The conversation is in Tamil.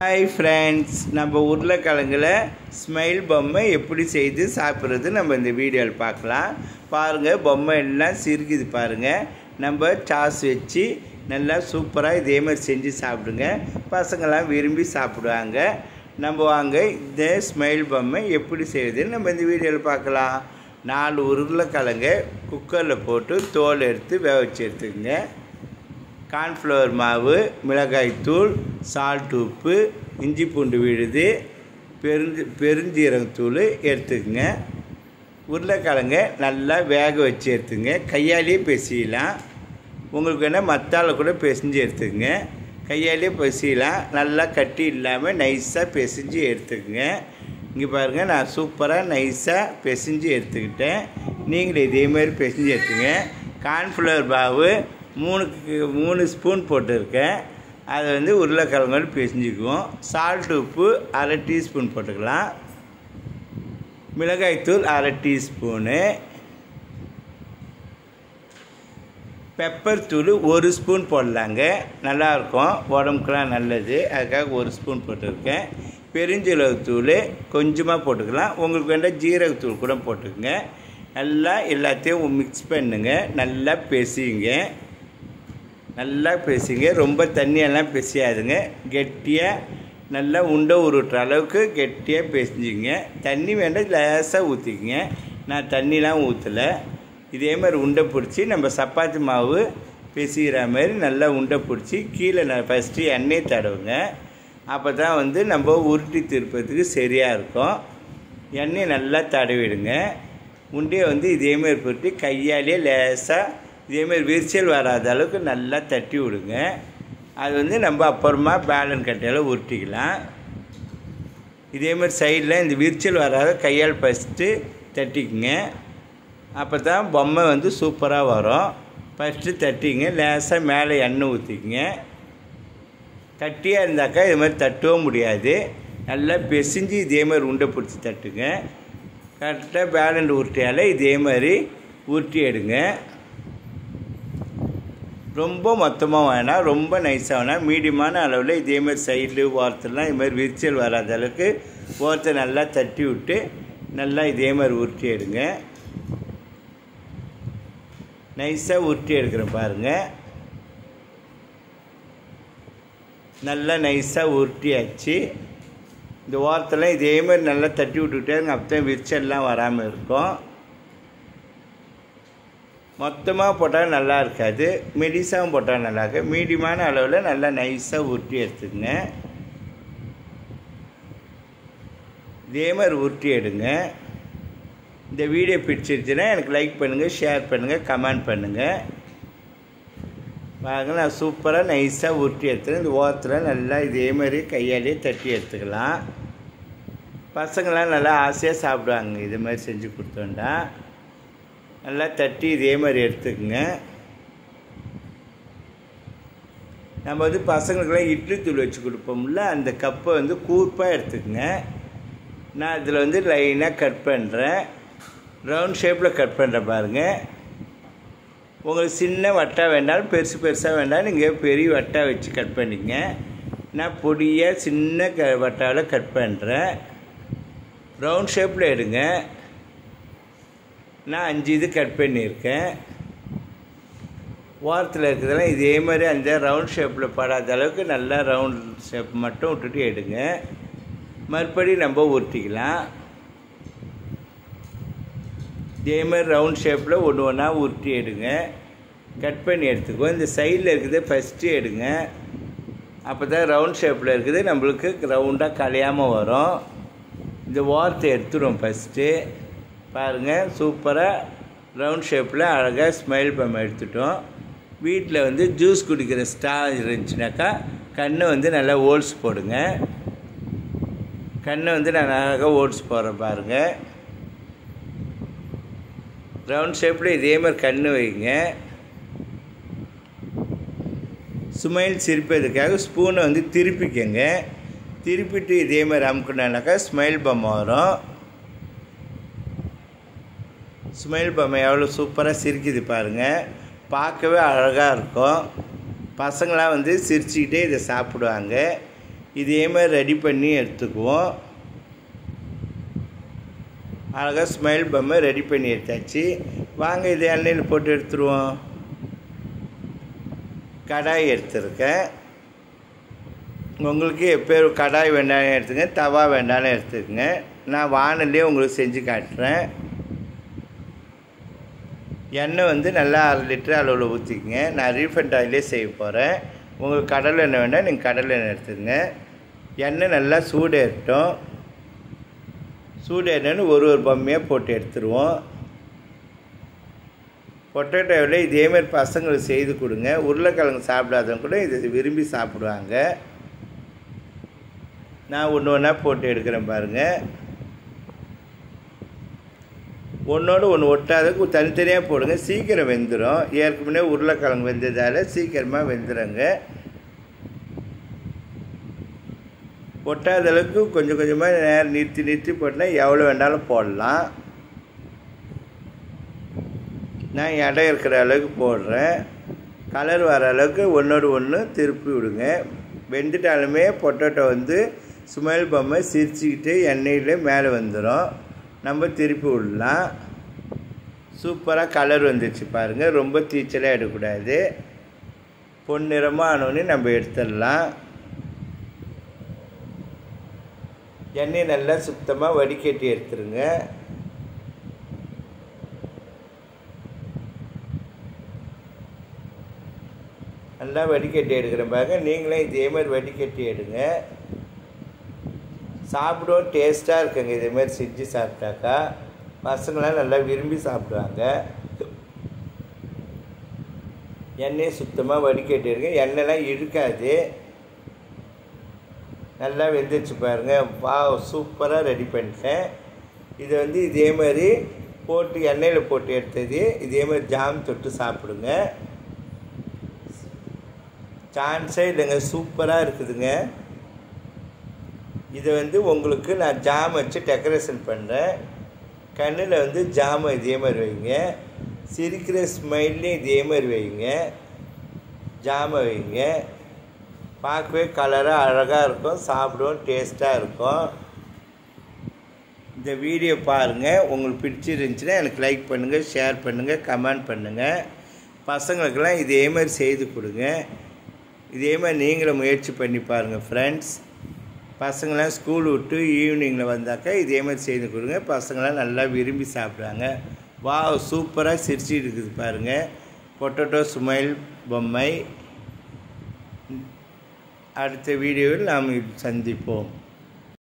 ஹாய் ஃப்ரெண்ட்ஸ் நம்ம உருளைக்கிழங்குல ஸ்மைல் பொம்மை எப்படி செய்து சாப்பிட்றது நம்ம இந்த வீடியோவில் பார்க்கலாம் பாருங்கள் பொம்மை எல்லாம் சிரிக்குது பாருங்கள் நம்ம சாஸ் வச்சு நல்லா சூப்பராக இதே மாதிரி செஞ்சு சாப்பிடுங்க பசங்களாம் விரும்பி சாப்பிடுவாங்க நம்ம வாங்க இந்த ஸ்மைல் பொம்மை எப்படி செய்யுதுன்னு நம்ம இந்த வீடியோவில் பார்க்கலாம் நாலு உருளைக்கிழங்கை குக்கரில் போட்டு தோல் எடுத்து வேக வச்சு எடுத்துக்கங்க கார்ன்ஃப்ளவர் மாவு மிளகாய்த்தூள் சால்ட் உப்பு இஞ்சி பூண்டு விழுது பெருஞ்சி பெருஞ்சீரகத்தூள் எடுத்துக்கங்க உருளைக்கிழங்க நல்லா வேக வச்சு எடுத்துங்க கையாலேயே பிசையலாம் உங்களுக்கு வேணால் மத்தால கூட பிசைஞ்சு எடுத்துக்கங்க கையாலேயே பிசையலாம் நல்லா கட்டி இல்லாமல் நைஸாக பிசைஞ்சு எடுத்துக்கங்க இங்கே பாருங்கள் நான் சூப்பராக நைஸாக பிசைஞ்சு எடுத்துக்கிட்டேன் நீங்களும் இதேமாரி பிசைஞ்சு எடுத்துங்க கார்ன்ஃப்ளவர் மாவு மூணுக்கு மூணு ஸ்பூன் போட்டிருக்கேன் அதை வந்து உருளைக்கிழங்கோடு பிசைஞ்சுக்குவோம் சால்ட் உப்பு அரை டீஸ்பூன் போட்டுக்கலாம் மிளகாய்த்தூள் அரை டீஸ்பூனு பெப்பர் தூள் ஒரு ஸ்பூன் போடலாங்க நல்லாயிருக்கும் உடம்புக்குலாம் நல்லது அதுக்காக ஒரு ஸ்பூன் போட்டிருக்கேன் பெருஞ்சீரகத்தூள் கொஞ்சமாக போட்டுக்கலாம் உங்களுக்கு வேண்டாம் ஜீரகத்தூள் கூட போட்டுக்கோங்க நல்லா எல்லாத்தையும் மிக்ஸ் பண்ணுங்க நல்லா பெசிங்க நல்லா பேசுங்க ரொம்ப தண்ணியெல்லாம் பெசியாதுங்க கெட்டியாக நல்லா உண்டை உருட்டுற அளவுக்கு கெட்டியாக பேசிஞ்சிங்க தண்ணி வேண்டாம் லேசாக ஊற்றிக்கிங்க நான் தண்ணிலாம் ஊற்றலை இதே மாதிரி உண்டை பிடிச்சி நம்ம சப்பாத்தி மாவு பிசிக்கிற மாதிரி நல்லா உண்டை பிடிச்சி கீழே நான் ஃபஸ்ட்டு எண்ணெய் தடவுங்க அப்போ தான் வந்து நம்ம உருட்டி திருப்பத்துக்கு சரியாக இருக்கும் எண்ணெய் நல்லா தடவிடுங்க உண்டையை வந்து இதேமாரி போட்டு கையாலேயே லேசாக இதேமாரி விரிச்சல் வராத அளவுக்கு நல்லா தட்டி விடுங்க அது வந்து நம்ம அப்புறமா பேலன் கட்டையில் உருட்டிக்கலாம் இதேமாரி சைடில் இந்த விரிச்சல் வராத கையால் ஃபஸ்ட்டு தட்டிக்குங்க அப்போ தான் பொம்மை வந்து சூப்பராக வரும் ஃபஸ்ட்டு தட்டிங்க லேசாக மேலே எண்ணெய் ஊற்றிக்குங்க கட்டியாக இருந்தாக்கா இது மாதிரி தட்டவும் முடியாது நல்லா பெசிஞ்சு இதே மாதிரி உண்டை பிடிச்சி தட்டுங்க கரெக்டாக பேலண்ட் உருட்டியால் இதே மாதிரி உருட்டி எடுங்க ரொம்ப மொத்தமாக வேணாம் ரொம்ப நைஸாக வேணாம் மீடியமான அளவில் இதேமாதிரி சைடு ஓரத்துலாம் இதுமாதிரி விரிச்சல் வராத அளவுக்கு ஓரத்தை நல்லா தட்டி விட்டு நல்லா இதே மாதிரி உருட்டி எடுங்க நைஸாக உருட்டி எடுக்கிறேன் பாருங்கள் நல்லா நைஸாக உருட்டியாச்சு இந்த ஓரத்தில் இதே மாதிரி நல்லா தட்டி விட்டுக்கிட்டே இருங்க அப்போ தான் விரிச்சல்லாம் வராமல் இருக்கும் மொத்தமாக போட்டால் நல்லா இருக்காது மெடிசாவும் போட்டால் நல்லா இருக்கு மீடியமான அளவில் நல்லா நைஸாக உருட்டி எடுத்துங்க இதே மாதிரி உருட்டி எடுங்க இந்த வீடியோ பிடிச்சிருச்சுன்னா எனக்கு லைக் பண்ணுங்கள் ஷேர் பண்ணுங்கள் கமெண்ட் பண்ணுங்கள் பாருங்க நான் சூப்பராக நைஸாக உருட்டி எடுத்துகிறேன் இந்த ஓரத்தில் நல்லா இதே மாதிரி கையாலேயே தட்டி எடுத்துக்கலாம் பசங்களாம் நல்லா ஆசையாக சாப்பிடுவாங்க இது மாதிரி செஞ்சு கொடுத்தோண்டா நல்லா தட்டி இதே மாதிரி எடுத்துக்கோங்க நம்ம வந்து பசங்களுக்கெல்லாம் இட்லி தூள் வச்சு கொடுப்போம்ல அந்த கப்பை வந்து கூர்ப்பாக எடுத்துக்கோங்க நான் இதில் வந்து லைனாக கட் பண்ணுறேன் ரவுண்ட் ஷேப்பில் கட் பண்ணுறேன் பாருங்கள் உங்களுக்கு சின்ன வட்டா வேண்டாலும் பெருசு பெருசாக வேண்டாலும் நீங்கள் பெரிய வட்டா வச்சு கட் பண்ணிங்க நான் பொடியாக சின்ன க வட்டாவில் கட் பண்ணுறேன் ரவுண்ட் ஷேப்பில் எடுங்க நான் அஞ்சு இது கட் பண்ணியிருக்கேன் ஓரத்தில் இருக்கிறதெல்லாம் இதே மாதிரி அந்த ரவுண்ட் ஷேப்பில் படாத அளவுக்கு நல்லா ரவுண்ட் ஷேப் மட்டும் விட்டுட்டு எடுங்க மறுபடி நம்ம உருட்டிக்கலாம் இதே மாதிரி ரவுண்ட் ஷேப்பில் ஒன்று ஒன்றா உருட்டி எடுங்க கட் பண்ணி எடுத்துக்கோ இந்த சைடில் இருக்குது ஃபஸ்ட்டு எடுங்க அப்போ தான் ரவுண்ட் ஷேப்பில் இருக்குது நம்மளுக்கு ரவுண்டாக கலையாமல் வரும் இந்த ஓரத்தை எடுத்துடும் ஃபஸ்ட்டு பாருங்கள் சூப்பராக ரவுண்ட் ஷேப்பில் அழகாக ஸ்மைல் பம் எடுத்துட்டோம் வீட்டில் வந்து ஜூஸ் குடிக்கிற ஸ்டா இருந்துச்சுனாக்கா கண்ணை வந்து நல்லா ஓல்ஸ் போடுங்க கண்ணை வந்து நான் அழகாக ஓல்ஸ் போடுறேன் பாருங்கள் ரவுண்ட் ஷேப்பில் இதே மாதிரி கண் வைங்க ஸ்மைல் சிரிப்பதுக்காக ஸ்பூனை வந்து திருப்பிக்கங்க திருப்பிட்டு இதே மாதிரி அமுக்குனாக்கா ஸ்மைல் பொம்மை வரும் ஸ்மைல் பொம்மை எவ்வளோ சூப்பராக சிரிக்குது பாருங்கள் பார்க்கவே அழகாக இருக்கும் பசங்களாம் வந்து சிரிச்சுக்கிட்டே இதை சாப்பிடுவாங்க இதே மாதிரி ரெடி பண்ணி எடுத்துக்குவோம் அழகாக ஸ்மைல் பொம்மை ரெடி பண்ணி எடுத்தாச்சு வாங்க இது எண்ணெயில் போட்டு எடுத்துருவோம் கடாய் எடுத்துருக்கேன் உங்களுக்கு எப்போ கடாய் வேண்டாலும் எடுத்துங்க தவா வேண்டாலும் எடுத்துக்கங்க நான் வானல்லே உங்களுக்கு செஞ்சு காட்டுறேன் எண்ணெய் வந்து நல்லா அரை லிட்டர் அளவில் ஊற்றிக்கங்க நான் ரீஃபண்ட் ஆயிலே செய்ய போகிறேன் உங்களுக்கு கடலை எண்ணெய் வேண்டாம் நீங்கள் கடலை எண்ணெய் எடுத்துக்கங்க எண்ணெய் நல்லா சூடேறட்டும் சூடேறணுன்னு ஒரு ஒரு பொம்மையாக போட்டு எடுத்துருவோம் பொட்டேட்டோவில் இதேமாரி பசங்களுக்கு செய்து கொடுங்க உருளைக்கிழங்கு சாப்பிடாதவங்க கூட இதை விரும்பி சாப்பிடுவாங்க நான் ஒன்று ஒன்றா போட்டு எடுக்கிறேன் பாருங்கள் ஒன்றோடு ஒன்று ஒட்டாதக்கு தனித்தனியாக போடுங்க சீக்கிரம் வெந்துடும் ஏற்கனவே உருளைக்கிழங்கு வெந்ததால் சீக்கிரமாக வெந்துடுங்க ஒட்டாத அளவுக்கு கொஞ்சம் கொஞ்சமாக நேரம் நிறுத்தி நிறுத்தி போட்டால் எவ்வளோ வேணாலும் போடலாம் நான் இடம் இருக்கிற அளவுக்கு போடுறேன் கலர் வர அளவுக்கு ஒன்றோடு ஒன்று திருப்பி விடுங்க வெந்துட்டாலுமே பொட்டேட்டோ வந்து சுமைல் பொம்மை சிரிச்சுக்கிட்டு எண்ணெயில் மேலே வந்துடும் நம்ம திருப்பி விடலாம் சூப்பராக கலர் வந்துச்சு பாருங்கள் ரொம்ப தீச்சலாக எடுக்கக்கூடாது பொன்னிறமாக ஆனோடனே நம்ம எடுத்துடலாம் எண்ணெய் நல்லா சுத்தமாக வடிகட்டி எடுத்துருங்க நல்லா வடிகட்டி எடுக்கிறேன் பாருங்க நீங்களும் இதே மாதிரி வடிகட்டி எடுங்க சாப்பிடும் டேஸ்ட்டாக இருக்குங்க இதேமாரி செஞ்சு சாப்பிட்டாக்கா பசங்களாம் நல்லா விரும்பி சாப்பிடுவாங்க எண்ணெயை சுத்தமாக வடிகட்டிருங்க எண்ணெய்லாம் இழுக்காது நல்லா வெந்துச்சு பாருங்கள் வா சூப்பராக ரெடி பண்ணிட்டேன் இது வந்து இதே மாதிரி போட்டு எண்ணெயில் போட்டு எடுத்தது இதே மாதிரி ஜாம் தொட்டு சாப்பிடுங்க சான்ஸே இல்லைங்க சூப்பராக இருக்குதுங்க இதை வந்து உங்களுக்கு நான் ஜாம் வச்சு டெக்கரேஷன் பண்ணுறேன் கண்ணில் வந்து ஜாமை இதே மாதிரி வைங்க சிரிக்கிற ஸ்மைல்லையும் இதே மாதிரி வைங்க ஜாமை வைங்க பார்க்கவே கலராக அழகாக இருக்கும் சாப்பிடவும் டேஸ்ட்டாக இருக்கும் இந்த வீடியோ பாருங்கள் உங்களுக்கு பிடிச்சிருந்துச்சின்னா எனக்கு லைக் பண்ணுங்கள் ஷேர் பண்ணுங்கள் கமெண்ட் பண்ணுங்கள் பசங்களுக்கெல்லாம் இதே மாதிரி செய்து கொடுங்க இதே மாதிரி நீங்களும் முயற்சி பண்ணி பாருங்கள் ஃப்ரெண்ட்ஸ் பசங்களாம் ஸ்கூல் விட்டு ஈவினிங்கில் வந்தாக்கா இதே மாதிரி செய்து கொடுங்க பசங்களாம் நல்லா விரும்பி சாப்பிட்றாங்க வா சூப்பராக சிரிச்சு இருக்குது பாருங்கள் பொட்டேட்டோ சுமைல் பொம்மை அடுத்த வீடியோவில் நாம் சந்திப்போம்